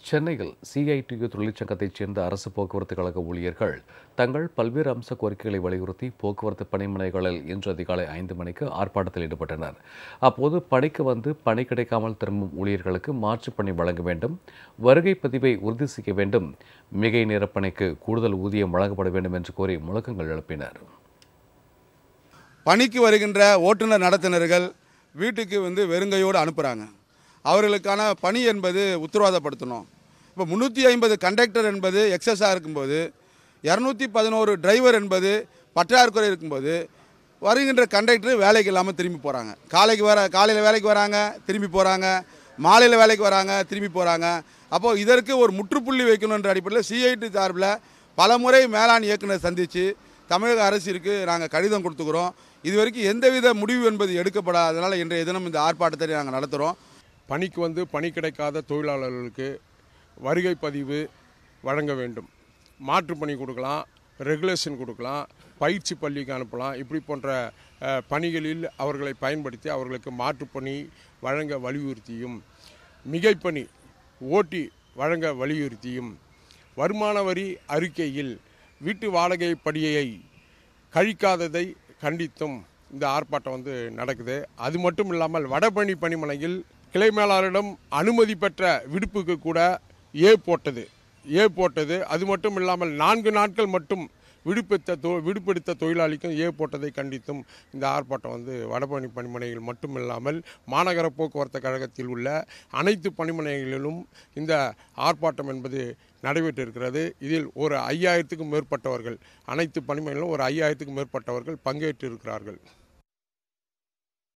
சென்னையில் சிஐடியு தொழிற்சங்கத்தைச் சேர்ந்த அரசு போக்குவரத்து கழக ஊழியர்கள் தங்கள் பல்வேறு அம்ச கோரிக்கைகளை வலியுறுத்தி போக்குவரத்து பணிமனைகளில் இன்று அதிகாலை ஐந்து மணிக்கு ஆர்ப்பாட்டத்தில் ஈடுபட்டனர் அப்போது பணிக்கு வந்து பணி கிடைக்காமல் திரும்பும் ஊழியர்களுக்கு மாற்றுப் பணி வழங்க வேண்டும் வருகை பதிவை உறுதி செய்ய வேண்டும் மிகை நேர பணிக்கு கூடுதல் ஊதியம் வழங்கப்பட வேண்டும் என்று கோரி முழக்கங்கள் எழுப்பினர் பணிக்கு வருகின்ற ஓட்டுநர் நடத்துனர்கள் வீட்டுக்கு வந்து வெறுங்கையோடு அனுப்புகிறாங்க அவர்களுக்கான பணி என்பது உத்தரவாதப்படுத்தணும் இப்போ முந்நூற்றி ஐம்பது கண்டக்டர் என்பது எக்ஸஸாக இருக்கும்போது இரநூத்தி பதினோரு டிரைவர் என்பது பற்றாக்குறை இருக்கும்போது வருகின்ற கண்டக்டர் வேலைக்கு இல்லாமல் திரும்பி போகிறாங்க காலைக்கு வர காலையில் வேலைக்கு வராங்க திரும்பி போகிறாங்க மாலையில் வேலைக்கு வராங்க திரும்பி போகிறாங்க அப்போது இதற்கு ஒரு முற்றுப்புள்ளி வைக்கணுன்ற அடிப்படையில் சிஐடி சார்பில் பலமுறை மேலாண் இயக்குனர் சந்தித்து தமிழக அரசிற்கு நாங்கள் கடிதம் கொடுத்துக்கிறோம் இது வரைக்கும் எந்தவித முடிவு என்பது எடுக்கப்படாதனால இன்றைய தினம் இந்த ஆர்ப்பாட்டத்தை நாங்கள் நடத்துகிறோம் பணிக்கு வந்து பணி கிடைக்காத தொழிலாளர்களுக்கு வருகை பதிவு வழங்க வேண்டும் மாற்று பணி கொடுக்கலாம் ரெகுலேஷன் கொடுக்கலாம் பயிற்சி பள்ளிக்கு அனுப்பலாம் இப்படி போன்ற அஹ், பணிகளில் அவர்களை பயன்படுத்தி அவர்களுக்கு மாற்றுப் பணி வழங்க வலியுறுத்தியும் மிகைப்பணி ஓட்டி வழங்க வலியுறுத்தியும் வருமான வரி அறிக்கையில் வீட்டு வாடகை படியை கழிக்காததை கண்டித்தும் இந்த ஆர்ப்பாட்டம் வந்து நடக்குது அது மட்டும் இல்லாமல் வடபழனி பணிமனையில் கிளை மேலாளரிடம் அனுமதி பெற்ற விடுப்புக்கு கூட ஏ போட்டது ஏ போட்டது அது மட்டும் இல்லாமல் நான்கு நாட்கள் மட்டும் விடுப்பெடுத்த தொ விடுப்பெடுத்த தொழிலாளிக்கும் ஏ போட்டதை கண்டித்தும் இந்த ஆர்ப்பாட்டம் வந்து வடபழனி பணிமனையில் மட்டும் இல்லாமல் மாநகர போக்குவரத்து கழகத்தில் உள்ள அனைத்து பணிமனைகளிலும் இந்த ஆர்ப்பாட்டம் என்பது நடைபெற்றிருக்கிறது இதில் ஒரு ஐயாயிரத்துக்கும் மேற்பட்டவர்கள் அனைத்து பணிமனைகளிலும் ஒரு ஐயாயிரத்துக்கும் மேற்பட்டவர்கள் பங்கேற்றிருக்கிறார்கள்